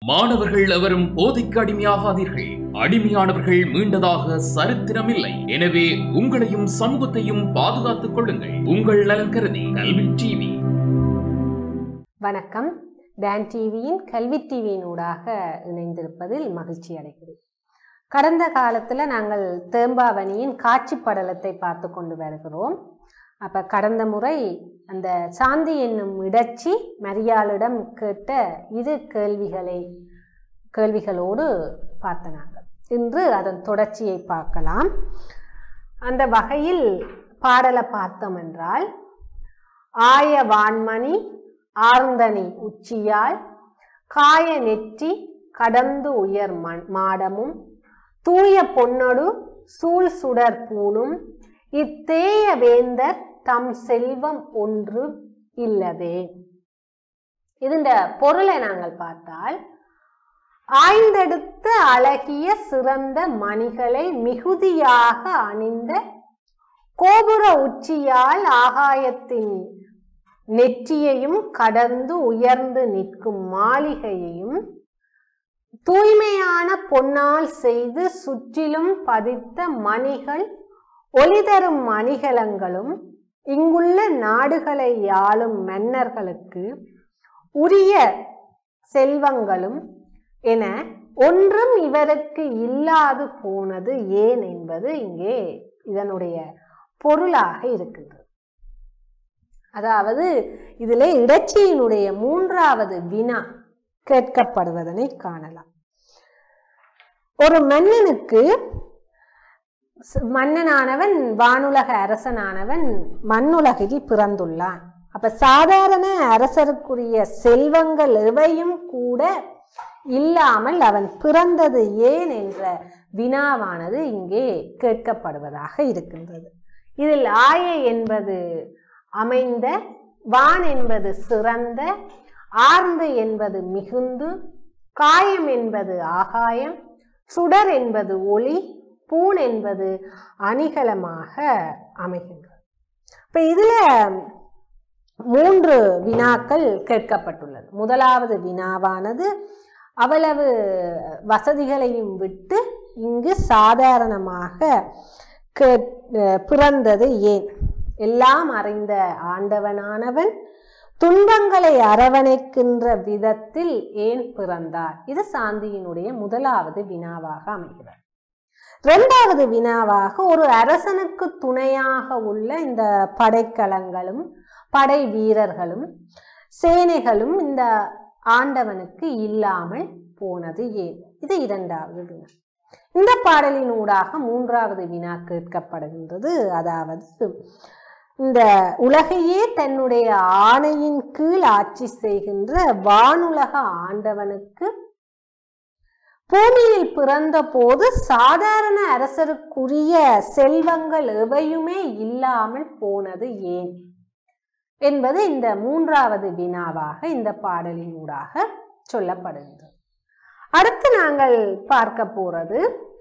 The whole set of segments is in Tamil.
மாணவர்கள் எவரும் போதைக்கு அடிமையாகாதீர்கள் அடிமையானவர்கள் மீண்டதாக சரித்திரமில்லை எனவே உங்களையும் சமூகத்தையும் பாதுகாத்துக் கொள்ளுங்கள் உங்கள் நலன் கருதி கல்வி டிவி வணக்கம் டான் டிவியின் கல்வி டிவியினூடாக இணைந்திருப்பதில் மகிழ்ச்சி அடைகிறேன் கடந்த காலத்தில் நாங்கள் தேம்பாவணியின் காட்சி படலத்தை பார்த்து கொண்டு வருகிறோம் அப்போ கடந்த முறை அந்த சாந்தி என்னும் இடச்சி மரியாளிடம் கேட்ட இரு கேள்விகளை கேள்விகளோடு பார்த்த நாங்கள் இன்று அதன் தொடர்ச்சியை பார்க்கலாம் அந்த வகையில் பாடலை பார்த்தோம் என்றால் ஆய வான்மணி ஆர்ந்தனி உச்சியால் காய நெற்றி கடந்து உயர் மண் மாடமும் தூய பொன்னொடு சூழ் சுடர் பூணும் இத்தேய வேந்தர் தம் செல்வம் ஒன்று இல்லதே இதன் பொருளை நாங்கள் பார்த்தால் ஆய்ந்தெடுத்த அழகிய சிறந்த மணிகளை மிகுதியாக அணிந்த கோபுர உச்சியால் ஆகாயத்தின் நெற்றியையும் கடந்து உயர்ந்து நிற்கும் மாளிகையையும் தூய்மையான பொன்னால் செய்து சுற்றிலும் பதித்த மணிகள் ஒளிதரும் மணிகலங்களும் இங்குள்ள நாடுகளை ஆளும் மன்னர்களுக்கு உரிய செல்வங்களும் என ஒன்றும் இவருக்கு இல்லாது போனது ஏன் என்பது இங்கே இதனுடைய பொருளாக இருக்கின்றது அதாவது இதில் இடச்சியினுடைய மூன்றாவது வினா கேட்கப்படுவதனை காணலாம் ஒரு மன்னனுக்கு மன்னனானவன் வானுலக அரசனானவன் மண்ணுலகில் பிறந்துள்ளான் அப்ப சாதாரண அரசருக்குரிய செல்வங்கள் எவையும் கூட இல்லாமல் அவன் பிறந்தது ஏன் என்ற வினாவானது இங்கே கேட்கப்படுவதாக இருக்கின்றது இதில் ஆய என்பது அமைந்த வான் என்பது சிறந்த ஆர்ந்து என்பது மிகுந்து காயம் என்பது ஆகாயம் சுடர் என்பது ஒளி பூன் என்பது அணிகலமாக அமைகின்றது இப்ப இதுல மூன்று வினாக்கள் கேட்கப்பட்டுள்ளது முதலாவது வினாவானது அவ்வளவு வசதிகளையும் விட்டு இங்கு சாதாரணமாக பிறந்தது ஏன் எல்லாம் அறிந்த ஆண்டவனானவன் துன்பங்களை அரவணைக்கின்ற விதத்தில் ஏன் பிறந்தார் இது சாந்தியினுடைய முதலாவது வினாவாக அமைகிறது இரண்டாவது வினாவாக ஒரு அரசனுக்கு துணையாக உள்ள இந்த படைக்கலங்களும் படை வீரர்களும் சேனைகளும் இந்த ஆண்டவனுக்கு இல்லாமல் போனது ஏன் இது இரண்டாவது வினா இந்த பாடலின் ஊடாக மூன்றாவது வினா கேட்கப்படுகின்றது அதாவது இந்த உலகையே தன்னுடைய ஆணையின் கீழ் ஆட்சி செய்கின்ற வானுலக ஆண்டவனுக்கு பூமியில் பிறந்த போது சாதாரண அரசருக்குரிய செல்வங்கள் எவையுமே இல்லாமல் போனது ஏன் என்பது இந்த மூன்றாவது வினாவாக இந்த பாடலினூடாக சொல்லப்படுகின்றது அடுத்து நாங்கள் பார்க்க போறது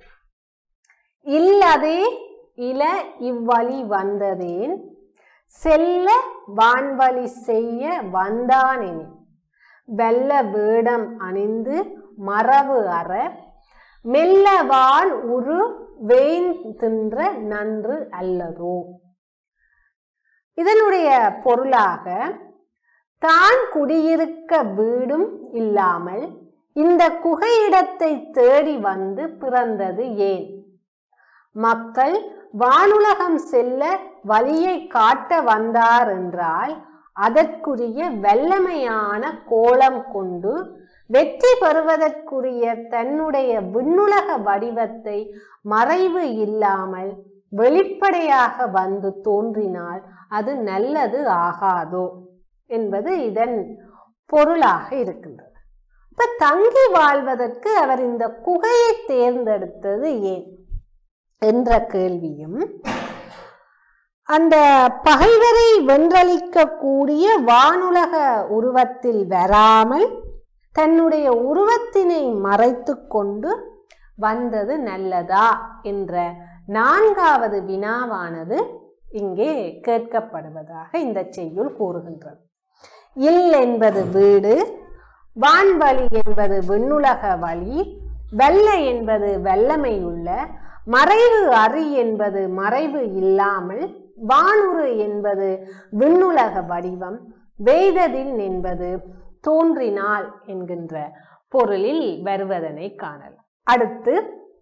இல்லதே இல இவ்வழி வந்ததேன் செல்ல வான்வழி செய்ய வந்தானெனின் வெள்ள வேடம் அணிந்து மரபு அற மெல்லவான் உரு வேன் தின்ற நன்று அல்லதோ இதனுடைய பொருளாக தான் குடியிருக்க வீடும் இல்லாமல் இந்த குகையிடத்தை தேடி வந்து பிறந்தது ஏன் மக்கள் வானுலகம் செல்ல வழியை காட்ட வந்தார் என்றால் அதற்குரிய வெள்ளமையான கோலம் கொண்டு வெற்றி பெறுவதற்குரிய தன்னுடைய விண்ணுலக வடிவத்தை மறைவு இல்லாமல் வெளிப்படையாக வந்து தோன்றினால் அது நல்லது ஆகாதோ என்பது இதன் பொருளாக இருக்கின்றது இப்ப தங்கி வாழ்வதற்கு அவர் இந்த குகையை தேர்ந்தெடுத்தது ஏன் என்ற கேள்வியும் அந்த பகைவரை வென்றளிக்கக்கூடிய வானுலக உருவத்தில் வராமல் தன்னுடைய உருவத்தினை மறைத்து கொண்டு வந்தது நல்லதா என்ற நான்காவது வினாவானது இங்கே கேட்கப்படுவதாக இந்த செய்யுள் கூறுகின்றது இல் என்பது வீடு வான்வழி என்பது விண்ணுலக வழி வெள்ள என்பது வெள்ளமையுள்ள மறைவு அறி என்பது மறைவு இல்லாமல் வானுறு என்பது விண்ணுலக வடிவம் வேததின் என்பது தோன்றினால் என்கின்ற பொருளில் வருவதனை காணலாம் அடுத்து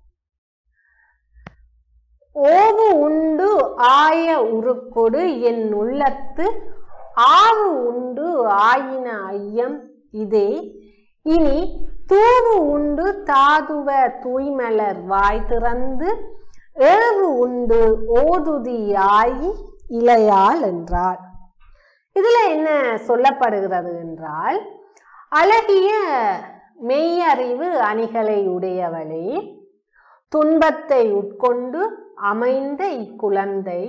ஓவு உண்டு ஆய உருக்கொடு என் உள்ளத்து ஆவு உண்டு ஆயின ஐயம் இதே இனி தூவு உண்டு தாதுவ தூய்மலர் வாய் திறந்து ஏவு உண்டு ஓதுதி ஆயி இளையால் என்றார் இதுல என்ன சொல்லப்படுகிறது என்றால் அழகிய மெய்யறிவு அணிகளை உடையவளே துன்பத்தை உட்கொண்டு அமைந்த இக்குழந்தை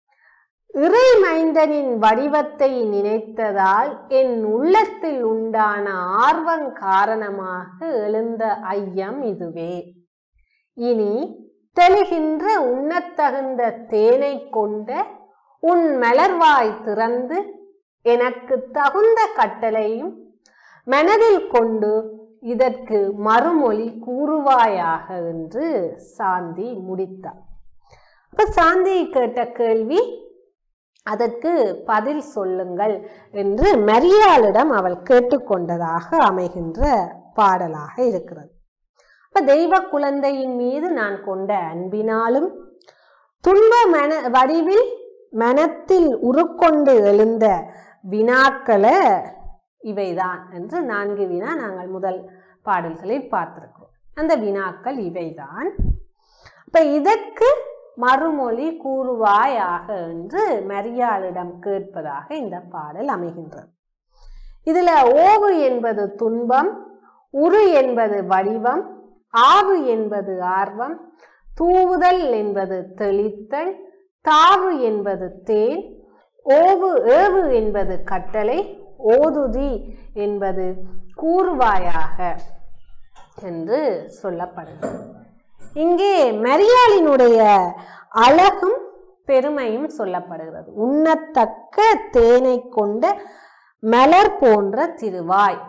இறைமைந்தனின் வடிவத்தை நினைத்ததால் என் உள்ளத்தில் உண்டான ஆர்வம் காரணமாக எழுந்த ஐயம் இதுவே இனி தெளிகின்ற உண்ணத்தகுந்த தேனை கொண்ட உன் மலர்வாய் திறந்து எனக்கு தகுந்த கட்டளையும் மனதில் கொண்டு இதற்கு மறுமொழி கூறுவாயாக என்று சாந்தி முடித்தார் அப்ப சாந்தி கேட்ட கேள்வி அதற்கு பதில் சொல்லுங்கள் என்று மரியாளிடம் அவள் கேட்டுக்கொண்டதாக அமைகின்ற பாடலாக இருக்கிறது அப்ப தெய்வ குழந்தையின் மீது நான் கொண்ட அன்பினாலும் துன்ப மன வடிவில் மனத்தில் உருக்கொண்டு எழுந்த வினாக்களை இவைதான் என்று நான்கு வினா நாங்கள் முதல் பாடல்களில் பார்த்திருக்கிறோம் அந்த வினாக்கள் இவைதான் அப்ப இதற்கு மறுமொழி கூறுவாயாக என்று மரியாளிடம் கேட்பதாக இந்த பாடல் அமைகின்றது இதுல ஓவு என்பது துன்பம் உரு என்பது வடிவம் ஆவு என்பது ஆர்வம் தூவுதல் என்பது தெளித்தல் தாவு என்பது தேன் ஓவு ஏவு என்பது கட்டளை ஓதுதி என்பது கூறுவாயாக என்று சொல்லப்படுகிறது இங்கே மரியாளினுடைய அழகும் பெருமையும் சொல்லப்படுகிறது உண்ணத்தக்க தேனை கொண்ட மலர் போன்ற திருவாய்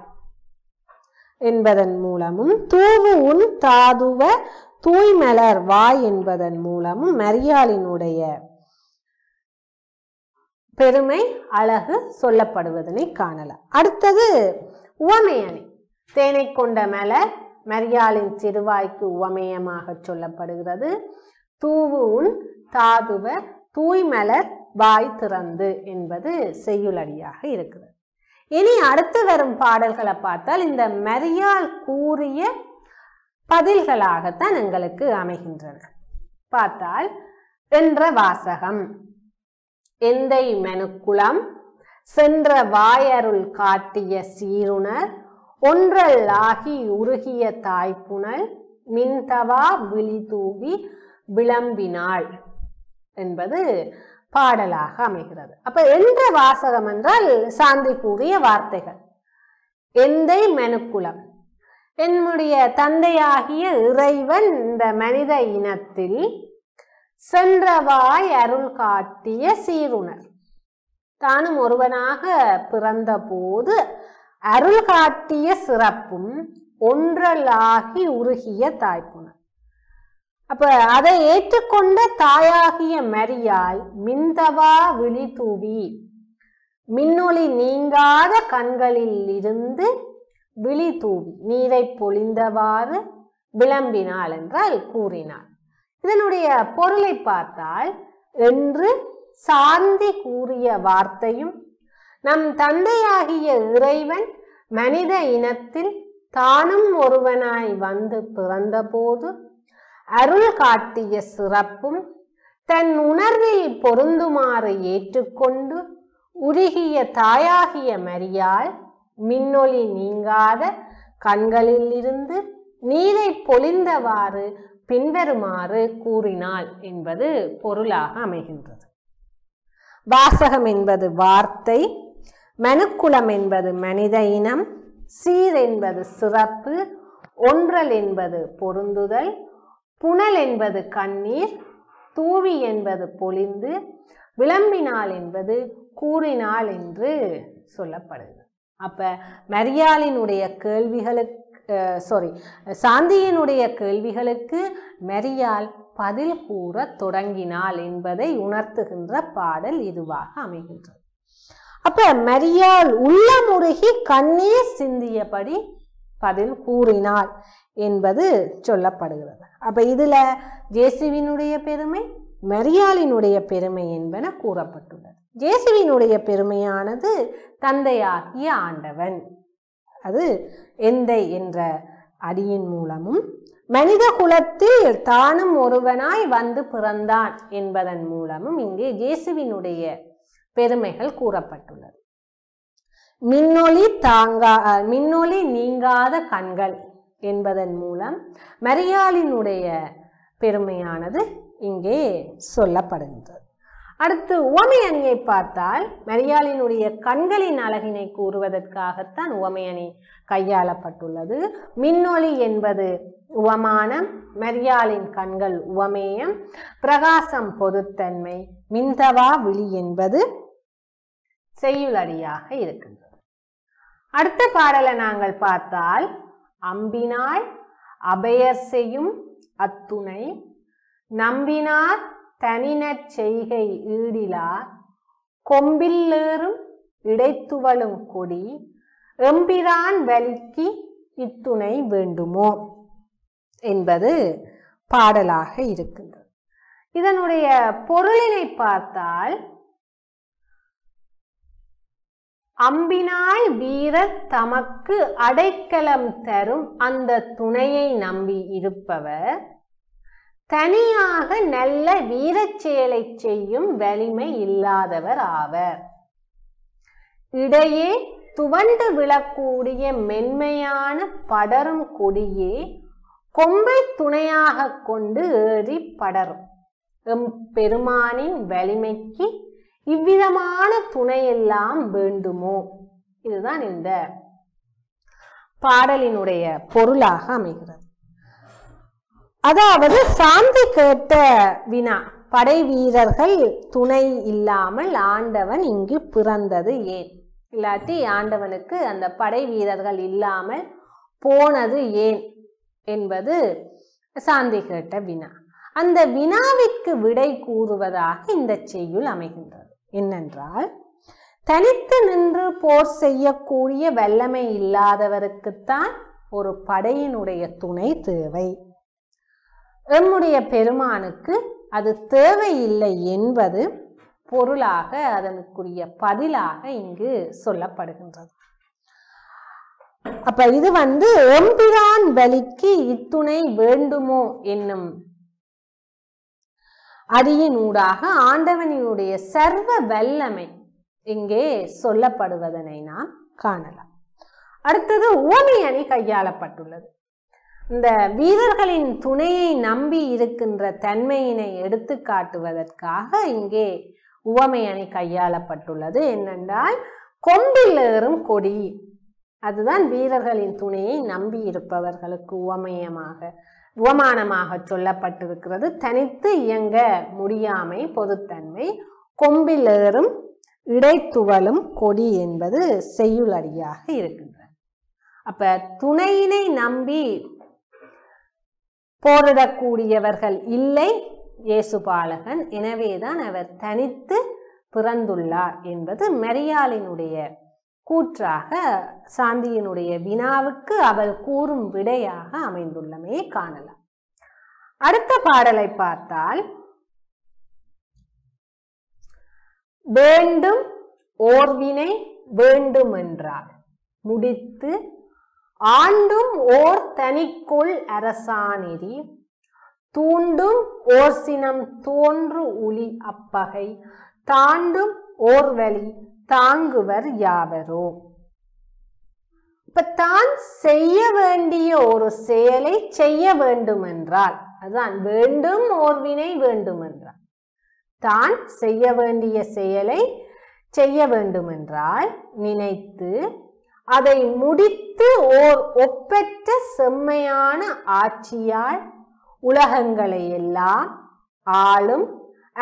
என்பதன் மூலமும் தூவு உன் தாதுவ தூய்மலர் வாய் என்பதன் மூலமும் மரியாளினுடைய பெருமை அழகு சொல்லப்படுவதனை காணலாம் அடுத்தது உவமையணி தேனை கொண்ட மலர் மரியாளின் சிறுவாய்க்கு உவமேயமாக சொல்லப்படுகிறது தூவு உன் தாதுவ தூய்மலர் வாய் திறந்து என்பது செய்யுளடியாக இருக்கிறது இனி அடுத்து வரும் பாடல்களை பார்த்தால் இந்த மரியாள் கூறிய பதில்களாகத்தான் எங்களுக்கு அமைகின்றன பார்த்தால் என்ற வாசகம் எந்தை மெனுக்குளம் சென்ற வாயருள் காட்டிய சீருணர் ஒன்றல் ஆகி உருகிய தாய்ப்புணல் மின்தவா விழி தூவி விளம்பினாள் என்பது பாடலாக அமைகிறது அப்ப என்ற வாசகம் என்றால் சாந்தி கூறிய வார்த்தைகள் எந்தை மெனுக்குலம் என்னுடைய தந்தையாகிய இறைவன் இந்த மனித இனத்தில் சென்றவாய் அருள் காட்டிய சீருணர் தானும் ஒருவனாக பிறந்த போது அருள் காட்டிய சிறப்பும் ஒன்றலாகி உருகிய தாய்ப்புணர் அப்ப அதை ஏற்றுக்கொண்ட தாயாகிய மரியாள் மின்தவா விழி தூவி மின்னொளி நீங்காத கண்களில் இருந்து விழி தூவி நீரை பொழிந்தவாறு விளம்பினாள் என்றால் கூறினாள் இதனுடைய பொருளை பார்த்தால் என்று சாந்தி கூறிய வார்த்தையும் நம் தந்தையாகிய இறைவன் மனித இனத்தில் தானும் ஒருவனாய் வந்து பிறந்தபோது அருள் காட்டிய சிறப்பும் தன் உணர்வில் பொருந்துமாறு ஏற்றுக்கொண்டு உருகிய தாயாகிய மரியாள் மின்னொளி நீங்காத கண்களில் இருந்து நீரை பொழிந்தவாறு பின்வருமாறு கூறினாள் என்பது பொருளாக அமைகின்றது வாசகம் என்பது வார்த்தை மனுக்குலம் என்பது மனித இனம் சீர் என்பது சிறப்பு ஒன்றல் என்பது பொருந்துதல் புனல் என்பது கண்ணீர் தூவி என்பது பொழிந்து விளம்பினாள் என்பது கூறினாள் என்று சொல்லப்படுது அப்ப மரியாளினுடைய கேள்விகளுக்கு சாரி சாந்தியினுடைய கேள்விகளுக்கு மரியாள் பதில் கூற தொடங்கினாள் என்பதை உணர்த்துகின்ற பாடல் இதுவாக அமைகின்றது அப்ப மரியாள் உள்ளமுருகி கண்ணீர் சிந்தியபடி பதில் கூறினாள் என்பது சொல்லப்படுகிறது அப்ப இதுல ஜேசுவினுடைய பெருமை மரியாளினுடைய பெருமை என்பன கூறப்பட்டுள்ளது ஜேசுவினுடைய பெருமையானது தந்தையாகிய ஆண்டவன் அது எந்தை என்ற அடியின் மூலமும் மனித குலத்தில் தானும் ஒருவனாய் வந்து பிறந்தான் என்பதன் மூலமும் இங்கே இயேசுவினுடைய பெருமைகள் கூறப்பட்டுள்ளது மின்னொளி தாங்கா அஹ், மின்னொளி நீங்காத கண்கள் என்பதன் மூலம் மரியாளினுடைய பெருமையானது இங்கே சொல்லப்படுகின்றது அடுத்து உவமை அணியை பார்த்தால் மரியாளினுடைய கண்களின் அழகினை கூறுவதற்காகத்தான் உவமை அணி கையாளப்பட்டுள்ளது மின்னொளி என்பது உவமானம் மரியாளின் கண்கள் உவமேயம் பிரகாசம் பொதுத்தன்மை மின்தவா விழி என்பது செய்யுளடியாக இருக்கின்றது அடுத்த பாடலை நாங்கள் பார்த்தால் அம்பினாய் அபயர் செய்யும் அத்துணை நம்பினார் தனினற் செய்கை ஈடிலார் கொம்பில்லேறும் இடைத்துவளும் கொடி எம்பிரான் வலிக்கு இத்துணை வேண்டுமோ என்பது பாடலாக இருக்கின்றது இதனுடைய பொருளினை பார்த்தால் அம்பினாய் வீரர் தமக்கு அடைக்கலம் தரும் அந்த துணையை நம்பி இருப்பவர் தனியாக நல்ல வீரச் செயலை செய்யும் வலிமை இல்லாதவர் ஆவர் இடையே துவண்டு விழக்கூடிய மென்மையான படரும் கொடியே கொம்பை துணையாக கொண்டு ஏறி படரும் எம் பெருமானின் வலிமைக்கு இவ்விதமான துணையெல்லாம் வேண்டுமோ இதுதான் இந்த பாடலினுடைய பொருளாக அமைகிறது அதாவது சாந்தி கேட்ட வினா படை வீரர்கள் துணை இல்லாமல் ஆண்டவன் இங்கு பிறந்தது ஏன் இல்லாட்டி ஆண்டவனுக்கு அந்த படை வீரர்கள் இல்லாமல் போனது ஏன் என்பது சாந்தி கேட்ட வினா அந்த வினாவிற்கு விடை கூறுவதாக இந்த செய்யுள் அமைகின்றது என்னென்றால் தனித்து நின்று போர் செய்யக்கூடிய வல்லமை இல்லாதவருக்குத்தான் ஒரு படையினுடைய துணை தேவை எம்முடைய பெருமானுக்கு அது தேவையில்லை என்பது பொருளாக அதனுக்குரிய பதிலாக இங்கு சொல்லப்படுகின்றது அப்ப இது வந்து எம்பிரான் பலிக்கு இத்துணை வேண்டுமோ என்னும் அடியினூடாக ஆண்டவனினுடைய சர்வ வல்லமை இங்கே சொல்லப்படுவதனை நாம் காணலாம் அடுத்தது உவமை அணி கையாளப்பட்டுள்ளது இந்த வீரர்களின் துணையை நம்பி இருக்கின்ற தன்மையினை எடுத்து காட்டுவதற்காக இங்கே உவமை அணி கையாளப்பட்டுள்ளது என்னென்றால் கொம்பில் ஏறும் கொடி அதுதான் வீரர்களின் துணையை நம்பி இருப்பவர்களுக்கு உவமயமாக உவமானமாக சொல்லப்பட்டிருக்கிறது தனித்து இயங்க முடியாமை பொதுத்தன்மை கொம்பில் ஏறும் இடைத்துவலும் கொடி என்பது செய்யுளடியாக இருக்கின்றது அப்ப துணையினை நம்பி போரிடக்கூடியவர்கள் இல்லை இயேசுபாலகன் எனவேதான் அவர் தனித்து பிறந்துள்ளார் என்பது மரியாளினுடைய கூற்றாக சாந்தியினுடைய வினாவுக்கு அவள் கூறும் விடையாக அமைந்துள்ளமையை காணலாம் அடுத்த பாடலை பார்த்தால் வேண்டும் ஓர்வினை வேண்டும் என்றார் முடித்து ஆண்டும் ஓர் தனிக்குள் அரசானெறி தூண்டும் ஓர் சினம் தோன்று உளி அப்பகை தாண்டும் ஓர் வழி தாங்குவர் யாவரோ இப்ப தான் செய்ய வேண்டிய ஒரு செயலை செய்ய வேண்டும் என்றால் அதுதான் வேண்டும் ஓர்வினை வேண்டும் என்றால் தான் செய்ய வேண்டிய செயலை செய்ய வேண்டும் என்றால் நினைத்து அதை முடித்து ஓர் ஒப்பற்ற செம்மையான ஆட்சியால் உலகங்களை எல்லாம் ஆளும்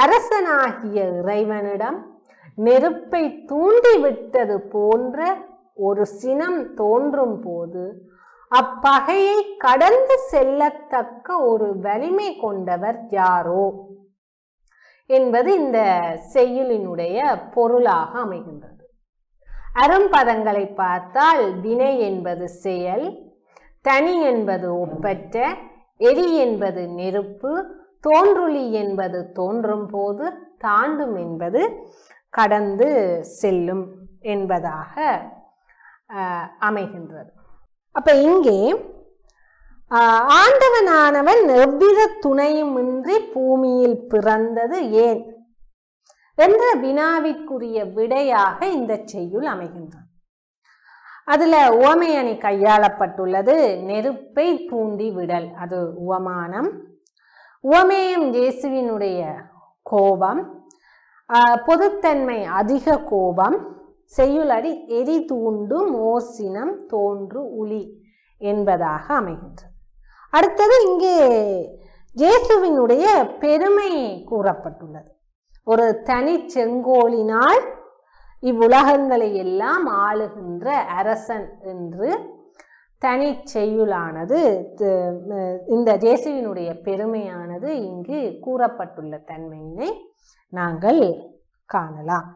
அரசனாகிய இறைவனிடம் நெருப்பை தூண்டிவிட்டது போன்ற ஒரு சினம் தோன்றும் போது அப்பகையை கடந்து செல்லத்தக்க ஒரு வலிமை கொண்டவர் யாரோ என்பது இந்த செய்யுளினுடைய பொருளாக அமைகின்றது அரும்பதங்களை பார்த்தால் வினை என்பது செயல் தனி என்பது ஒப்பற்ற எரி என்பது நெருப்பு தோன்றுளி என்பது தோன்றும் போது தாண்டும் என்பது கடந்து செல்லும் என்பதாக ஆஹ், அமைகின்றது அப்ப இங்கே ஆஹ், ஆண்டவனானவன் எவ்வித துணையுமின்றி பூமியில் பிறந்தது ஏன் என்ற வினாவிற்குரிய விடையாக இந்த செய்யுள் அமைகின்றது அதுல உவமை அணி கையாளப்பட்டுள்ளது நெருப்பை தூண்டி விடல் அது உவமானம் உவமேயம் இயேசுவினுடைய கோபம் ஆஹ், பொதுத்தன்மை அதிக கோபம் செய்யுளடி எரி தூண்டும் ஓசினம் தோன்று உளி என்பதாக அமைகின்றது அடுத்தது இங்கே இயேசுவினுடைய பெருமை கூறப்பட்டுள்ளது ஒரு தனி செங்கோலினால் இவ்வுலகங்களை எல்லாம் ஆளுகின்ற அரசன் என்று தனி செய்யுளானது த- இந்த ஜேசுவினுடைய பெருமையானது இங்கு கூறப்பட்டுள்ள தன்மையினை நாங்கள் காணலாம்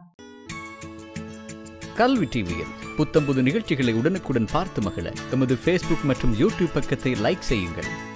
கல்வி டிவியில் புத்தம்புது நிகழ்ச்சிகளை உடனுக்குடன் பார்த்து மகிழ எமது ஃபேஸ்புக் மற்றும் யூடியூப் பக்கத்தை லைக் செய்யுங்கள்